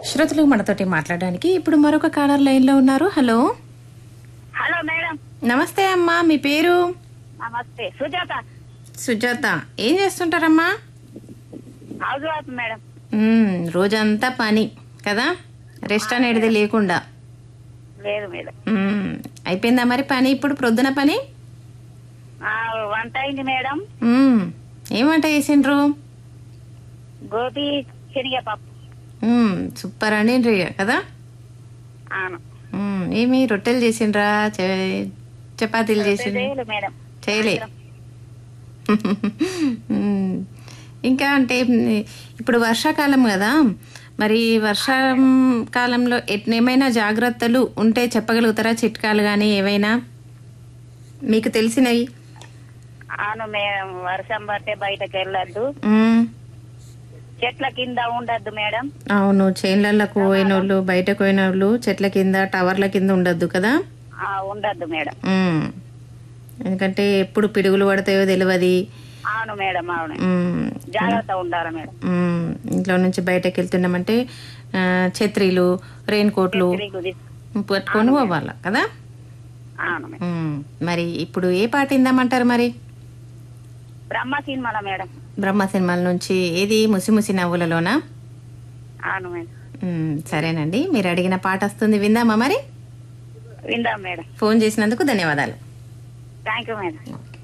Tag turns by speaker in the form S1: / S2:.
S1: శ్రోతలు మనతోటి మాట్లాడడానికి ఇప్పుడు మరొక కాలర్ లైన్ లో ఉన్నారు హలో
S2: హలో మేడం
S1: నమస్తే అమ్మా మీ పేరు
S2: నమస్తే సుజాత
S1: సుజాత ఏం చేస్తుంటారమ్మా
S2: హౌస్ వైఫ్ మేడం
S1: మ్మ్, రోజంతా పని కదా రెస్ట్ అనేది లేకుండా
S2: లేదు మేడం
S1: మ్మ్, అయిపోయిందా మరి పని ఇప్పుడు ప్రొద్దున పని
S2: ఆ, వంట అయింది మేడం
S1: మ్మ్, ఏం వంట చేసిండ్రు
S2: గోబీ శనగపప్పు
S1: మ్మ్, సూపర్ అండి కదా
S2: అవును
S1: మ్మ్, ఏమి రొట్టెలు చేసిండ్రా చే- చపాతీలు చేసిండ్రా
S2: చేయలేదు మేడం
S1: చేయలే మ్మ్. ఇంకా అంటే మ్, ఇప్పుడు వర్షాకాలం కదా మరి వర్షం కాలంలో ఎట్- ఏమైనా జాగ్రత్తలు ఉంటే చెప్పగలుగుతారా చిట్కాలు కానీ ఏవైనా మీకు తెలిసినవి
S2: అవును మేడం వర్షం పడితే బయటకు వెళ్ళొద్దు
S1: మ్మ్.
S2: చెట్ల కింద ఉండద్దు మేడం
S1: అవును చేన్లకు పోయిన వాళ్ళు బయటకు పోయిన వాళ్ళు చెట్ల కింద టవర్ల కింద ఉండొద్దు కదా
S2: ఆ, ఉండద్దు మేడం
S1: మ్మ్. ఎందుకంటే ఎప్పుడు పిడుగులు పడతాయో తెలియదు
S2: అవును మేడం అవును
S1: మ్మ్.
S2: జాగ్రత్త ఉండాలి మేడం
S1: మ్మ్. ఇంట్లో నుంచి బయటకు వెళ్తున్నామంటే ఆ, ఛత్రీలు రెయిన్ కోట్లు
S2: తిరిగి తీసు-
S1: పట్టుకొని పోవాల కదా
S2: అవును మేడం
S1: మ్మ్. మరి ఇప్పుడు ఏ పాట ఇందామంటారు మరి
S2: బ్రహ్మ సినిమాల మేడం
S1: బ్రహ్మ సినిమాల నుంచి ఏది ముసి ముసి నవ్వులలోనా
S2: అవును మేడం
S1: మ్మ్. సరేనండి మీరు అడిగిన పాట వస్తుంది విందామా మరి
S2: విందాం మేడం
S1: ఫోన్ చేసినందుకు ధన్యవాదాలు
S2: థ్యాంక్ యూ మేడం
S1: ఓకే